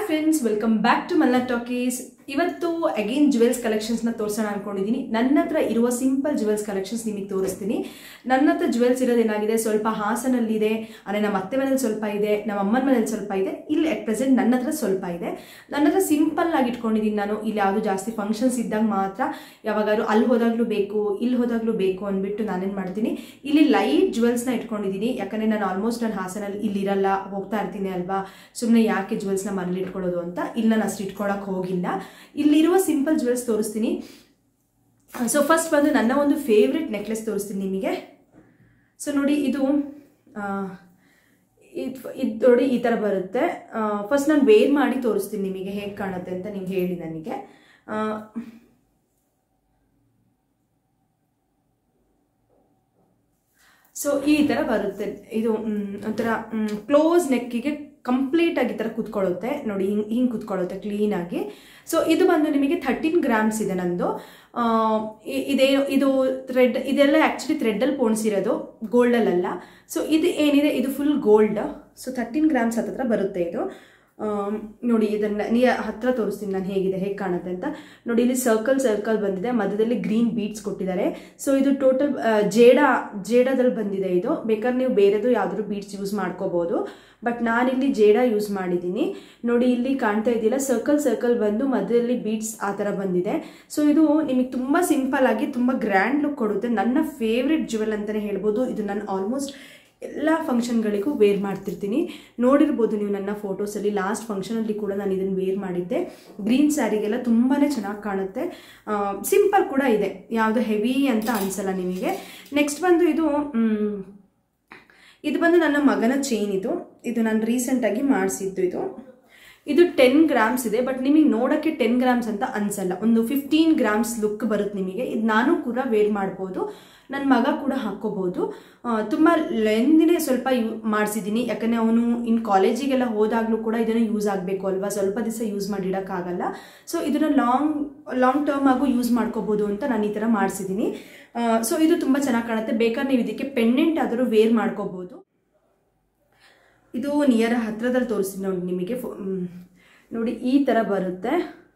Friends welcome back to ಮಲ್ನಾ talkies ಇವತ್ತು again jewels ಕಲೆಕ್ಷನ್ಸ್ನ ತೋರಿಸೋಣ ಅನ್ಕೊಂಡಿದ್ದೀನಿ ನನ್ನ ಹತ್ರ ಇರುವ ಸಿಂಪಲ್ ಜುವೆಲ್ಸ್ ಕಲೆಕ್ಷನ್ಸ್ ನಿಮಗೆ ತೋರಿಸ್ತೀನಿ ನನ್ನ ಹತ್ರ ಜುವೆಲ್ಸ್ ಇರೋದೇನಾಗಿದೆ ಸ್ವಲ್ಪ ಹಾಸನಲ್ಲಿದೆ ಅಂದರೆ ನಮ್ಮ ಅತ್ತೆ ಮನೇಲಿ ಸ್ವಲ್ಪ ಇದೆ ನಮ್ಮ ಅಮ್ಮನ ಮನೇಲಿ ಸ್ವಲ್ಪ ಇದೆ ಇಲ್ಲಿ ಅಟ್ ಪ್ರೆಸೆಂಟ್ ನನ್ನ ಹತ್ರ ಸ್ವಲ್ಪ ಇದೆ ನನ್ನ ಹತ್ರ ಸಿಂಪಲ್ ಆಗಿ ಇಟ್ಕೊಂಡಿದ್ದೀನಿ ನಾನು ಇಲ್ಲಿ ಯಾವುದು ಜಾಸ್ತಿ ಫಂಕ್ಷನ್ಸ್ ಇದ್ದಾಗ ಮಾತ್ರ ಯಾವಾಗಾದ್ರು ಅಲ್ಲಿ ಹೋದಾಗಲೂ ಬೇಕು ಇಲ್ಲಿ ಹೋದಾಗಲೂ ಬೇಕು ಅಂದ್ಬಿಟ್ಟು ನಾನೇನು ಮಾಡ್ತೀನಿ ಇಲ್ಲಿ ಲೈಟ್ ಜುವೆಲ್ಸ್ನ ಇಟ್ಕೊಂಡಿದ್ದೀನಿ ಯಾಕಂದರೆ ನಾನು ಆಲ್ಮೋಸ್ಟ್ ನಾನು ಹಾಸನಲ್ಲಿ ಇಲ್ಲಿರಲ್ಲ ಹೋಗ್ತಾ ಇರ್ತೀನಿ ಅಲ್ವಾ ಸುಮ್ಮನೆ ಯಾಕೆ ಜುವೆಲ್ಸ್ನ ಮನೇಲಿ ಇಟ್ಕೊಳ್ಳೋದು ಅಂತ ಇಲ್ಲಿ ನಾನು ಅಷ್ಟು ಇಟ್ಕೊಳಕ್ಕೆ ಹೋಗಿಲ್ಲ ಇಲ್ಲಿರುವ ಸಿಂಪಲ್ ಜುವೆಲ್ಸ್ ತೋರಿಸ್ತೀನಿ ಸೊ ಫಸ್ಟ್ ಬಂದು ನನ್ನ ಒಂದು ಫೇವ್ರೆಟ್ ನೆಕ್ಲೆಸ್ ತೋರಿಸ್ತೀನಿ ನಿಮಗೆ ಸೊ ನೋಡಿ ಇದು ಇದು ಇದು ನೋಡಿ ಈ ಥರ ಬರುತ್ತೆ ಫಸ್ಟ್ ನಾನು ವೇರ್ ಮಾಡಿ ತೋರಿಸ್ತೀನಿ ನಿಮಗೆ ಹೇಗೆ ಕಾಣುತ್ತೆ ಅಂತ ನೀವು ಹೇಳಿ ನನಗೆ ಆ, ಸೊ ಈ ಥರ ಬರುತ್ತೆ ಇದು ಮ್, ಒಂಥರ ಕ್ಲೋಸ್ ನೆಕ್ಕಿಗೆ ಕಂಪ್ಲೀಟ್ ಆಗಿ ಈ ಥರ ಕುತ್ಕೊಳ್ಳುತ್ತೆ ನೋಡಿ ಹಿಂಗೆ ಹಿಂಗೆ ಕುತ್ಕೊಳ್ಳುತ್ತೆ ಕ್ಲೀನಾಗಿ ಸೊ ಇದು ಬಂದು ನಿಮಗೆ ಥರ್ಟೀನ್ ಗ್ರಾಮ್ಸ್ ಇದೆ ನಂದು ಆ, ಇ- ಇದೇ ಇದು ಥ್ರೆಡ್ ಇದೆಲ್ಲ ಆ್ಯಕ್ಚುಲಿ ಥ್ರೆಡ್ಡಲ್ಲಿ ಪೋಣಿಸಿರೋದು ಗೋಲ್ಡಲ್ಲ ಸೊ ಇದು ಏನಿದೆ ಇದು full gold so thirteen grams ಹತ್ತತ್ರ ಬರುತ್ತೆ ಇದು ಆಮ್, ನೋಡಿ ಇದನ್ನ ನೀ ಹತ್ರ ತೋರಿಸ್ತೀನಿ ನಾನು ಹೇಗಿದೆ ಹೇಗೆ ಕಾಣುತ್ತೆ ಅಂತ ನೋಡಿ ಇಲ್ಲಿ ಸರ್ಕಲ್ ಸರ್ಕಲ್ ಬಂದಿದೆ ಮಧ್ಯದಲ್ಲಿ ಗ್ರೀನ್ ಬೀಟ್ಸ್ ಕೊಟ್ಟಿದ್ದಾರೆ ಸೊ ಇದು ಟೋಟಲ್ ಜೇಡ ಜೇಡದಲ್ಲಿ ಬಂದಿದೆ ಇದು ಬೇಕಾದ್ರೆ ನೀವು ಬೇರೆದು ಯಾವ್ದಾದ್ರು ಬೀಟ್ಸ್ ಯೂಸ್ ಮಾಡ್ಕೋಬಹುದು ಬಟ್ ನಾನಿಲ್ಲಿ ಜೇಡ ಯೂಸ್ ಮಾಡಿದ್ದೀನಿ ನೋಡಿ ಇಲ್ಲಿ ಕಾಣ್ತಾ ಇದೆಯಲ್ಲ ಸರ್ಕಲ್ ಸರ್ಕಲ್ ಬಂದು ಮಧ್ಯದಲ್ಲಿ ಬೀಟ್ಸ್ ಆ ಥರ ಬಂದಿದೆ ಸೊ ಇದು ನಿಮಗೆ ತುಂಬ ಸಿಂಪಲ್ ಆಗಿ ತುಂಬ ಗ್ರ್ಯಾಂಡ್ ಲುಕ್ ಕೊಡುತ್ತೆ ನನ್ನ ಫೇವ್ರೆಟ್ ಜುವೆಲ್ ಅಂತಲೇ ಹೇಳ್ಬೋದು ಇದು ನಾನು ಆಲ್ಮೋಸ್ಟ್ ಎಲ್ಲ ಫಂಕ್ಷನ್ಗಳಿಗೂ ವೇರ್ ಮಾಡ್ತಿರ್ತೀನಿ ನೋಡಿರ್ಬೋದು ನೀವು ನನ್ನ ಫೋಟೋಸಲ್ಲಿ ಲಾಸ್ಟ್ ಫಂಕ್ಷನಲ್ಲಿ ಕೂಡ ನಾನು ಇದನ್ನು ವೇರ್ ಮಾಡಿದ್ದೆ ಗ್ರೀನ್ ಸ್ಯಾರಿಗೆಲ್ಲ ತುಂಬಾ ಚೆನ್ನಾಗಿ ಕಾಣುತ್ತೆ ಸಿಂಪಲ್ ಕೂಡ ಇದೆ ಯಾವುದು ಹೆವಿ ಅಂತ ಅನಿಸಲ್ಲ ನಿಮಗೆ ನೆಕ್ಸ್ಟ್ ಬಂದು ಇದು ಮ್, ಇದು ಬಂದು ನನ್ನ ಮಗನ ಚೈನ್ ಇದು ಇದು ನಾನು ರೀಸೆಂಟಾಗಿ ಮಾಡಿಸಿದ್ದು ಇದು ಇದು ಟೆನ್ ಗ್ರಾಮ್ಸ್ ಇದೆ ಬಟ್ ನಿಮಗೆ ನೋಡೋಕ್ಕೆ ಟೆನ್ ಗ್ರಾಮ್ಸ್ ಅಂತ ಅನ್ಸಲ್ಲ ಒಂದು ಫಿಫ್ಟೀನ್ ಗ್ರಾಮ್ಸ್ ಲುಕ್ ಬರುತ್ತೆ ನಿಮಗೆ ಇದು ನಾನು ಕೂಡ ವೇರ್ ಮಾಡ್ಬೋದು ನನ್ನ ಮಗ ಕೂಡ ಹಾಕ್ಕೋಬೋದು ತುಂಬ ಲೆಂದಿನೇ ಸ್ವಲ್ಪ ಯೂ ಮಾಡಿಸಿದ್ದೀನಿ ಯಾಕಂದರೆ ಅವನು ಇನ್ನು ಕಾಲೇಜಿಗೆಲ್ಲ ಹೋದಾಗಲೂ ಕೂಡ ಇದನ್ನು ಯೂಸ್ ಆಗಬೇಕು ಅಲ್ವಾ ಸ್ವಲ್ಪ ದಿವಸ ಯೂಸ್ ಮಾಡಿಡೋಕ್ಕಾಗಲ್ಲ ಸೊ ಇದನ್ನು ಲಾಂಗ್ ಲಾಂಗ್ ಟರ್ಮ್ ಆಗು ಯೂಸ್ ಮಾಡ್ಕೋಬೋದು ಅಂತ ನಾನು ಈ ಥರ ಮಾಡಿಸಿದ್ದೀನಿ ಸೊ ಇದು ತುಂಬ ಚೆನ್ನಾಗಿ ಕಾಣುತ್ತೆ ಬೇಕಾದ್ರೆ ನೀವು ಇದಕ್ಕೆ ಪೆಂಡೆಂಟ್ ಆದರೂ ವೇರ್ ಮಾಡ್ಕೋಬೋದು ಇದು ನಿಯರ್ ಹತ್ರದಲ್ಲಿ ತೋರಿಸ್ತೀನಿ ನೋಡಿ ನಿಮಗೆ ಫೋ- ಮ್, ನೋಡಿ ಈ ಥರ ಬರುತ್ತೆ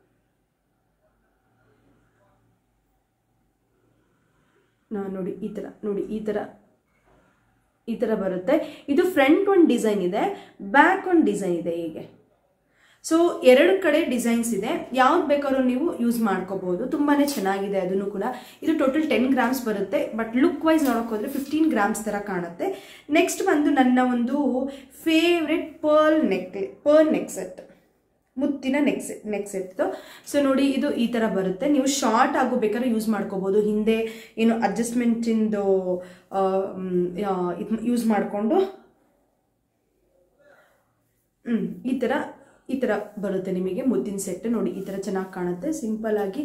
ನಾ- ನೋಡಿ ಈ ಥರ ನೋಡಿ ಈ ಥರ ಈ ಥರ ಬರುತ್ತೆ ಇದು ಫ್ರಂಟ್ ಒಂದು ಡಿಸೈನ್ ಇದೆ ಬ್ಯಾಕ್ ಒಂದು ಡಿಸೈನ್ ಇದೆ ಹೀಗೆ ಸೊ ಎರಡು ಕಡೆ ಡಿಸೈನ್ಸ್ ಇದೆ ಯಾವ್ದು ಬೇಕಾದ್ರೂ ನೀವು ಯೂಸ್ ಮಾಡ್ಕೋಬಹುದು ತುಂಬಾ ಚೆನ್ನಾಗಿದೆ ಅದನ್ನು ಕೂಡ ಇದು ಟೋಟಲ್ ಟೆನ್ ಗ್ರಾಮ್ಸ್ ಬರುತ್ತೆ ಬಟ್ ಲುಕ್ ವೈಸ್ ನೋಡೋಕೆ ಹೋದ್ರೆ ಫಿಫ್ಟೀನ್ ಗ್ರಾಮ್ಸ್ ಥರ ಕಾಣುತ್ತೆ ನೆಕ್ಸ್ಟ್ ಬಂದು ನನ್ನ ಒಂದು favourite pearl neck pearl neck set ಮುತ್ತಿನ ನೆಕ್ ಸೆಟ್ ನೆಕ್ ಸೆಟ್ದು ಸೊ ನೋಡಿ ಇದು ಈ ಥರ ಬರುತ್ತೆ ನೀವು ಶಾರ್ಟ್ ಆಗು ಬೇಕಾದ್ರೆ ಯೂಸ್ ಮಾಡ್ಕೋಬೋದು ಹಿಂದೆ ಏನು ಅಡ್ಜಸ್ಟ್ಮೆಂಟಿಂದು ಇದು ಯೂಸ್ ಮಾಡಿಕೊಂಡು ಹ್ಮ್ ಈ ಥರ ಈ ಥರ ಬರುತ್ತೆ ನಿಮಗೆ ಮುದ್ದಿನ ಸೆಟ್ ನೋಡಿ ಈ ಥರ ಚೆನ್ನಾಗಿ ಕಾಣುತ್ತೆ ಸಿಂಪಲ್ ಆಗಿ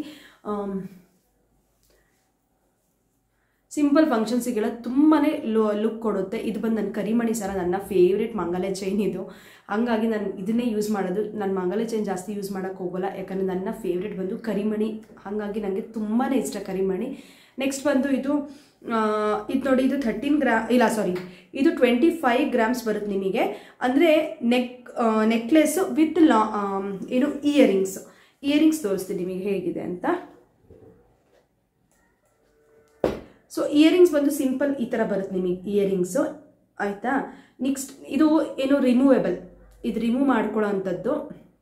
ಸಿಂಪಲ್ ಫಂಕ್ಷನ್ಸಿಗೆಲ್ಲ ತುಂಬಾ ಲುಕ್ ಕೊಡುತ್ತೆ ಇದು ಬಂದು ನನ್ನ ಕರಿಮಣಿ ಸರ ನನ್ನ ಫೇವ್ರೆಟ್ ಮಂಗಲ ಚೈನ್ ಇದು ಹಂಗಾಗಿ ನಾನು ಇದನ್ನೇ ಯೂಸ್ ಮಾಡೋದು ನಾನು ಮಂಗಲ ಚೈನ್ ಜಾಸ್ತಿ ಯೂಸ್ ಮಾಡೋಕ್ಕೆ ಹೋಗಲ್ಲ ಯಾಕಂದರೆ ನನ್ನ ಫೇವ್ರೆಟ್ ಬಂದು ಕರಿಮಣಿ ಹಾಗಾಗಿ ನನಗೆ ತುಂಬಾ ಇಷ್ಟ ಕರಿಮಣಿ ನೆಕ್ಸ್ಟ್ ಬಂದು ಇದು ಆ, ಇದು ನೋಡಿ ಇದು ಥರ್ಟೀನ್ ಗ್ರಾ ಇಲ್ಲ ಸಾರಿ ಇದು ಟ್ವೆಂಟಿ ಫೈವ್ ಗ್ರಾಮ್ಸ್ ಬರುತ್ತೆ ನಿಮಗೆ ಅಂದರೆ ನೆಕ್ ನೆಕ್ಲೆಸ್ಸು ವಿತ್ ಲಾ ಏನು ಇಯರಿಂಗ್ಸ್ ಇಯರಿಂಗ್ಸ್ ತೋರಿಸ್ತೀನಿ ನಿಮಗೆ ಹೇಗಿದೆ ಅಂತ ಸೊ ಇಯರಿಂಗ್ಸ್ ಬಂದು ಸಿಂಪಲ್ ಈ ಥರ ಬರುತ್ತೆ ನಿಮಗೆ ಇಯರಿಂಗ್ಸು ಆಯಿತಾ ನೆಕ್ಸ್ಟ್ ಇದು ಏನು ರಿಮೂವೆಬಲ್ ಇದು ರಿಮೂವ್ ಮಾಡ್ಕೊಳ್ಳೋ ಅಂಥದ್ದು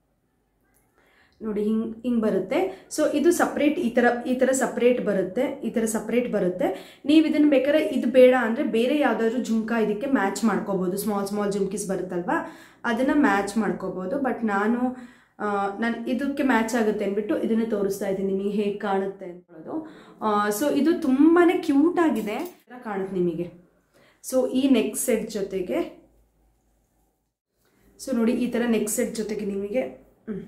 ನೋಡಿ ಹಿಂಗೆ ಹಿಂಗೆ ಬರುತ್ತೆ ಸೊ ಇದು ಸಪ್ರೇಟ್ ಈ ಥರ ಈ ಥರ ಸಪ್ರೇಟ್ ಬರುತ್ತೆ ಈ ಥರ ಸಪ್ರೇಟ್ ಬರುತ್ತೆ ನೀವು ಇದನ್ನು ಬೇಕಾದ್ರೆ ಇದು ಬೇಡ ಅಂದರೆ ಬೇರೆ ಯಾವುದಾದ್ರೂ ಜುಮ್ಕಾ ಇದಕ್ಕೆ ಮ್ಯಾಚ್ ಮಾಡ್ಕೋಬೋದು ಸ್ಮಾಲ್ ಸ್ಮಾಲ್ ಜುಮ್ಕೀಸ್ ಬರುತ್ತಲ್ವಾ ಅದನ್ನು ಮ್ಯಾಚ್ ಮಾಡ್ಕೋಬೋದು ಬಟ್ ನಾನು ನಾನು ಇದಕ್ಕೆ ಮ್ಯಾಚ್ ಆಗುತ್ತೆ ಅಂದ್ಬಿಟ್ಟು ಇದನ್ನೇ ತೋರಿಸ್ತಾ ಇದ್ದೀನಿ ನಿಮಗೆ ಹೇಗೆ ಕಾಣುತ್ತೆ ಅನ್ನೋದು ಸೊ ಇದು ತುಂಬಾ ಕ್ಯೂಟ್ ಆಗಿದೆ ಈ ಥರ ಕಾಣುತ್ತೆ ನಿಮಗೆ ಸೊ ಈ ನೆಕ್ ಸೆಟ್ ಜೊತೆಗೆ ಸೊ ನೋಡಿ ಈ ಥರ ನೆಕ್ ಸೆಟ್ ಜೊತೆಗೆ ನಿಮಗೆ ಹ್ಮ್.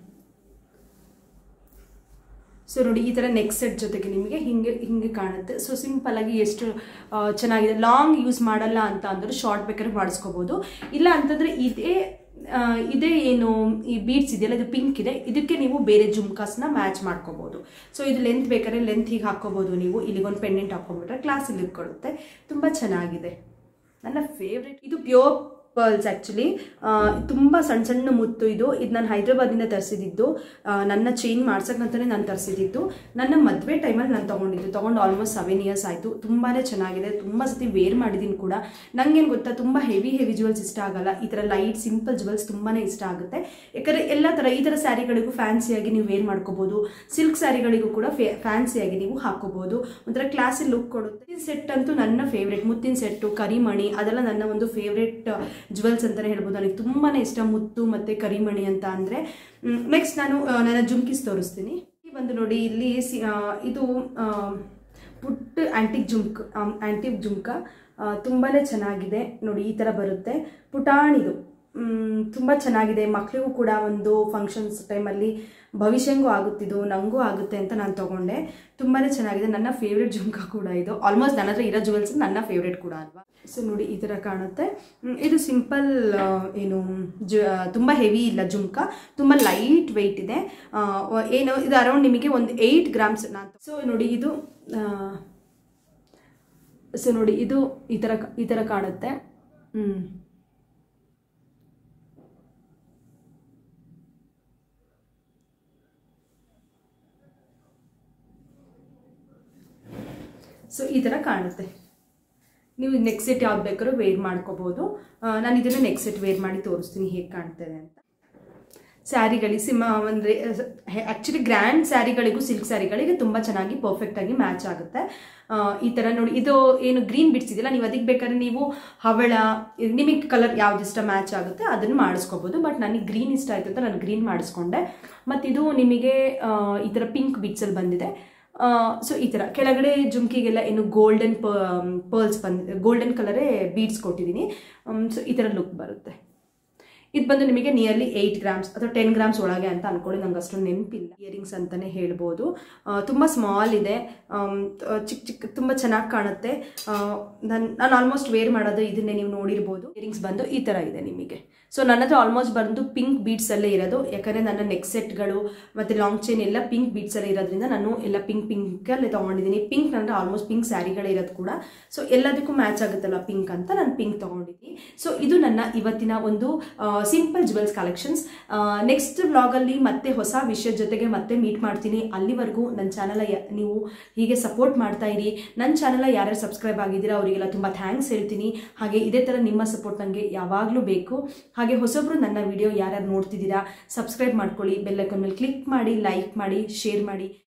ಸೊ ನೋಡಿ ಈ ಥರ ನೆಕ್ ಸೆಟ್ ಜೊತೆಗೆ ನಿಮಗೆ ಹಿಂಗೆ ಹಿಂಗೆ ಕಾಣುತ್ತೆ ಸೊ ಸಿಂಪಲ್ ಆಗಿ ಎಷ್ಟು ಆ, ಚೆನ್ನಾಗಿದೆ ಲಾಂಗ್ ಯೂಸ್ ಮಾಡಲ್ಲ ಅಂತ ಅಂದರೂ ಶಾರ್ಟ್ ಬೇಕಾದ್ರೆ ಮಾಡಿಸ್ಕೋಬೋದು ಇಲ್ಲ ಅಂತಂದರೆ ಇದೇ ಆ, ಇದೇ ಏನು ಈ ಬೀಡ್ಸ್ ಇದೆಯಲ್ಲ ಇದು ಪಿಂಕ್ ಇದೆ ಇದಕ್ಕೆ ನೀವು ಬೇರೆ ಜುಮ್ಕಾಸ್ನ ಮ್ಯಾಚ್ ಮಾಡ್ಕೋಬೋದು ಸೊ ಇದು ಲೆಂತ್ ಬೇಕಾದ್ರೆ ಲೆಂತ್ ಹೀಗೆ ಹಾಕ್ಕೋಬೋದು ನೀವು ಇಲ್ಲಿಗೊಂದು ಪೆಂಡೆಂಟ್ ಹಾಕೊಂಡ್ಬಿಟ್ರೆ ಕ್ಲಾಸಲ್ಲಿ ಇಟ್ಕೊಳ್ಳುತ್ತೆ ತುಂಬ ಚೆನ್ನಾಗಿದೆ ನನ್ನ ಫೇವ್ರೆಟ್ ಇದು ಪ್ಯೂರ್ ಪರ್ಲ್ಸ್ ಆ್ಯಕ್ಚುಲಿ ತುಂಬ ಸಣ್ಣ ಸಣ್ಣ ಮುತ್ತು ಇದು ಇದು ನಾನು ಹೈದ್ರಾಬಾದಿಂದ ತರಿಸಿದ್ದು ನನ್ನ ಚೇಂಜ್ ಮಾಡ್ಸಕ್ಕಂತಲೇ ನಾನು ತರಿಸಿದ್ದು ನನ್ನ ಮದುವೆ ಟೈಮಲ್ಲಿ ನಾನು ತೊಗೊಂಡಿದ್ದು ತೊಗೊಂಡು ಆಲ್ಮೋಸ್ಟ್ ಸೆವೆನ್ ಇಯರ್ಸ್ ಆಯಿತು ತುಂಬಾ ಚೆನ್ನಾಗಿದೆ ತುಂಬ ಸತಿ ವೇರ್ ಮಾಡಿದ್ದೀನಿ ಕೂಡ ನನಗೇನು ಗೊತ್ತಾ ತುಂಬ ಹೆವಿ ಹೆವಿ ಜುವೆಲ್ಸ್ ಇಷ್ಟ ಆಗಲ್ಲ ಈ ಥರ ಲೈಟ್ ಸಿಂಪಲ್ ಜುವೆಲ್ಸ್ ತುಂಬಾ ಇಷ್ಟ ಆಗುತ್ತೆ ಯಾಕಂದರೆ ಎಲ್ಲ ಥರ ಈ ಥರ ಸ್ಯಾರಿಗಳಿಗೂ ಫ್ಯಾನ್ಸಿಯಾಗಿ ನೀವು ವೇರ್ ಮಾಡ್ಕೋಬೋದು ಸಿಲ್ಕ್ ಸ್ಯಾರಿಗಳಿಗೂ ಕೂಡ ಫೇ ಫ್ಯಾನ್ಸಿಯಾಗಿ ನೀವು ಹಾಕೋಬೋದು ಒಂಥರ ಕ್ಲಾಸಿ ಲುಕ್ ಕೊಡುತ್ತೆ ಸೆಟ್ ಅಂತೂ ನನ್ನ ಫೇವ್ರೇಟ್ ಮುತ್ತಿನ ಸೆಟ್ಟು ಕರಿಮಣಿ ಅದೆಲ್ಲ ನನ್ನ ಒಂದು ಫೇವ್ರೇಟ್ ಜುವೆಲ್ಸ್ ಅಂತಲೇ ಹೇಳ್ಬೋದು ನನಗೆ ತುಂಬಾ ಇಷ್ಟ ಮುತ್ತು ಮತ್ತು ಕರಿಮಣಿ ಅಂತ ಅಂದರೆ ನೆಕ್ಸ್ಟ್ ನಾನು ಆ, ನನ್ನ ಜುಮ್ಕಿಸ್ ತೋರಿಸ್ತೀನಿ ಈ ಬಂದು ನೋಡಿ ಇಲ್ಲಿ ಸಿ ಆ, ಇದು ಆ, ಪುಟ್ಟ ಆ್ಯಂಟಿಕ್ ಜುಮ್ಕ್ ಆ್ಯಂಟಿಕ್ ಜುಮ್ಕ ತುಂಬಾ ಚೆನ್ನಾಗಿದೆ ನೋಡಿ ಈ ಥರ ಬರುತ್ತೆ ಪುಟಾಣಿದು ತುಂಬ ಚೆನ್ನಾಗಿದೆ ಮಕ್ಕಳಿಗೂ ಕೂಡ ಒಂದು ಫಂಕ್ಷನ್ಸ್ ಟೈಮಲ್ಲಿ ಭವಿಷ್ಯಂಗೂ ಆಗುತ್ತಿದ್ದು ನನಗೂ ಆಗುತ್ತೆ ಅಂತ ನಾನು ತೊಗೊಂಡೆ ತುಂಬಾ ಚೆನ್ನಾಗಿದೆ ನನ್ನ ಫೇವ್ರೆಟ್ ಜುಮ್ಕ ಕೂಡ ಇದು ಆಲ್ಮೋಸ್ಟ್ ನನ್ನ ಹತ್ರ ಇರೋ ಜುವೆಲ್ಸ್ ನನ್ನ ಫೇವ್ರೆಟ್ ಕೂಡ ಅಲ್ವಾ ಸೊ ನೋಡಿ ಈ ಥರ ಕಾಣುತ್ತೆ ಮ್, ಇದು ಸಿಂಪಲ್ ಏನು ಜು ತುಂಬ ಹೆವಿ ಇಲ್ಲ ಜುಮ್ಕ ತುಂಬ ಲೈಟ್ ವೆಯ್ಟ್ ಇದೆ ಆ, ಏನು ಇದು ಅರೌಂಡ್ ನಿಮಗೆ ಒಂದು ಏಯ್ಟ್ ಗ್ರಾಮ್ಸ್ ನಾನು ಸೊ ನೋಡಿ ಇದು ಸೊ ನೋಡಿ ಇದು ಈ ಥರ ಈ ಥರ ಕಾಣುತ್ತೆ ಹ್ಞೂ ಸೊ ಈ ಥರ ಕಾಣುತ್ತೆ ನೀವು ನೆಕ್ಸ್ಟ್ ಸೆಟ್ ಯಾವ್ದು ಬೇಕಾದ್ರೂ ವೇರ್ ಮಾಡ್ಕೋಬೋದು ನಾನು ಇದನ್ನು ನೆಕ್ಸ್ಟ್ ಸೆಟ್ ವೇರ್ ಮಾಡಿ ತೋರಿಸ್ತೀನಿ ಹೇಗೆ ಕಾಣ್ತದೆ ಅಂತ ಸ್ಯಾರಿಗಳಿಗೆ ಸಿಮ ಅಂದರೆ ಆ್ಯಕ್ಚುಲಿ ಗ್ರ್ಯಾಂಡ್ ಸ್ಯಾರಿಗಳಿಗೂ ಸಿಲ್ಕ್ ಸ್ಯಾರಿಗಳಿಗೆ ತುಂಬ ಚೆನ್ನಾಗಿ ಪರ್ಫೆಕ್ಟಾಗಿ ಮ್ಯಾಚ್ ಆಗುತ್ತೆ ಆ, ಈ ಥರ ನೋಡಿ ಇದು ಏನು ಗ್ರೀನ್ ಬಿಡ್ಸ್ ಇದೆಯಲ್ಲ ನೀವು ಅದಕ್ಕೆ ಬೇಕಾದ್ರೆ ನೀವು ಹವಳ ಇದು ನಿಮಗೆ ಕಲರ್ ಯಾವ್ದು ಇಷ್ಟ ಮ್ಯಾಚ್ ಆಗುತ್ತೆ ಅದನ್ನು ಮಾಡಿಸ್ಕೋಬೋದು ಬಟ್ ನನಗೆ ಗ್ರೀನ್ ಇಷ್ಟ ಆಯಿತು ಅಂತ ನಾನು ಗ್ರೀನ್ ಮಾಡಿಸ್ಕೊಂಡೆ ಮತ್ತು ಇದು ನಿಮಗೆ ಆ, ಈ ಥರ ಪಿಂಕ್ ಬಿಟ್ಸಲ್ಲಿ ಬಂದಿದೆ ಸೊ ಈ ಥರ ಕೆಳಗಡೆ ಜುಮ್ಕಿಗೆಲ್ಲ ಏನು ಗೋಲ್ಡನ್ ಪರ್ಲ್ಸ್ ಬಂದಿದೆ ಗೋಲ್ಡನ್ ಕಲರೇ ಬೀಡ್ಸ್ ಕೊಟ್ಟಿದ್ದೀನಿ ಸೊ ಈ ಥರ ಲುಕ್ ಬರುತ್ತೆ ಇದು ಬಂದು ನಿಮಗೆ ನಿಯರ್ಲಿ ಏಯ್ಟ್ ಗ್ರಾಮ್ಸ್ ಅಥವಾ ಟೆನ್ ಗ್ರಾಮ್ಸ್ ಒಳಗೆ ಅಂತ ಅನ್ಕೊಳ್ಳಿ ನಂಗೆ ಅಷ್ಟೊಂದು ನೆನಪಿಲ್ಲ ಇಯರಿಂಗ್ಸ್ ಅಂತಲೇ ಹೇಳ್ಬೋದು ಆ, ತುಂಬ ಸ್ಮಾಲ್ ಇದೆ ಆಮ್, ತ- ಚಿಕ್ಕ ಚಿಕ್ಕ ತುಂಬ ಚೆನ್ನಾಗಿ ಕಾಣುತ್ತೆ ನಾನು ನಾನು ಆಲ್ಮೋಸ್ಟ್ ವೇರ್ ಮಾಡೋದು ಇದನ್ನೇ ನೀವು ನೋಡಿರ್ಬೋದು ಇಯರಿಂಗ್ಸ್ ಬಂದು ಈ ಥರ ಇದೆ ನಿಮಗೆ ಸೊ ನನ್ನ ಹತ್ರ ಆಲ್ಮೋಸ್ಟ್ ಬಂದು ಪಿಂಕ್ ಬೀಡ್ಸಲ್ಲೇ ಇರೋದು ಯಾಕಂದರೆ ನನ್ನ ನೆಕ್ ಸೆಟ್ಗಳು ಮತ್ತು ಲಾಂಗ್ ಚೈನ್ ಎಲ್ಲ ಪಿಂಕ್ ಬೀಡ್ಸಲ್ಲೇ ಇರೋದ್ರಿಂದ ನಾನು ಎಲ್ಲ ಪಿಂಕ್ ಪಿಂಕಲ್ಲೇ ತೊಗೊಂಡಿದ್ದೀನಿ ಪಿಂಕ್ ನನ್ನ ಆಲ್ಮೋಸ್ಟ್ ಪಿಂಕ್ ಸ್ಯಾರಿಗಳೇ ಇರೋದು ಕೂಡ ಸೊ ಎಲ್ಲದಕ್ಕೂ ಮ್ಯಾಚ್ ಆಗುತ್ತಲ್ಲ ಪಿಂಕ್ ಅಂತ ನಾನು ಪಿಂಕ್ ತೊಗೊಂಡಿದ್ದೀನಿ ಸೊ ಇದು ನನ್ನ ಇವತ್ತಿನ ಒಂದು ಸಿಂಪಲ್ ಜುವೆಲ್ಸ್ ಕಲೆಕ್ಷನ್ಸ್ ನೆಕ್ಸ್ಟ್ ವ್ಲಾಗಲ್ಲಿ ಮತ್ತೆ ಹೊಸ ವಿಷಯದ ಜೊತೆಗೆ ಮತ್ತೆ ಮೀಟ್ ಮಾಡ್ತೀನಿ ಅಲ್ಲಿವರೆಗೂ ನನ್ನ ಚಾನಲ್ ನೀವು ಹೀಗೆ ಸಪೋರ್ಟ್ ಮಾಡ್ತಾ ಇರಿ ನನ್ನ ಚಾನಲ್ ಯಾರ್ಯಾರು ಸಬ್ಸ್ಕ್ರೈಬ್ ಆಗಿದ್ದೀರಾ ಅವರಿಗೆಲ್ಲ ತುಂಬ ಥ್ಯಾಂಕ್ಸ್ ಹೇಳ್ತೀನಿ ಹಾಗೆ ಇದೇ ಥರ ನಿಮ್ಮ ಸಪೋರ್ಟ್ ನನಗೆ ಯಾವಾಗಲೂ ಬೇಕು ಹಾಗೆ ಹೊಸಬ್ರು ನನ್ನ ವಿಡಿಯೋ ಯಾರ್ಯಾರು ನೋಡ್ತಿದ್ದೀರಾ ಸಬ್ಸ್ಕ್ರೈಬ್ ಮಾಡ್ಕೊಳ್ಳಿ ಬೆಲ್ಲೈಕನ್ ಮೇಲೆ ಕ್ಲಿಕ್ ಮಾಡಿ ಲೈಕ್ ಮಾಡಿ ಶೇರ್ ಮಾಡಿ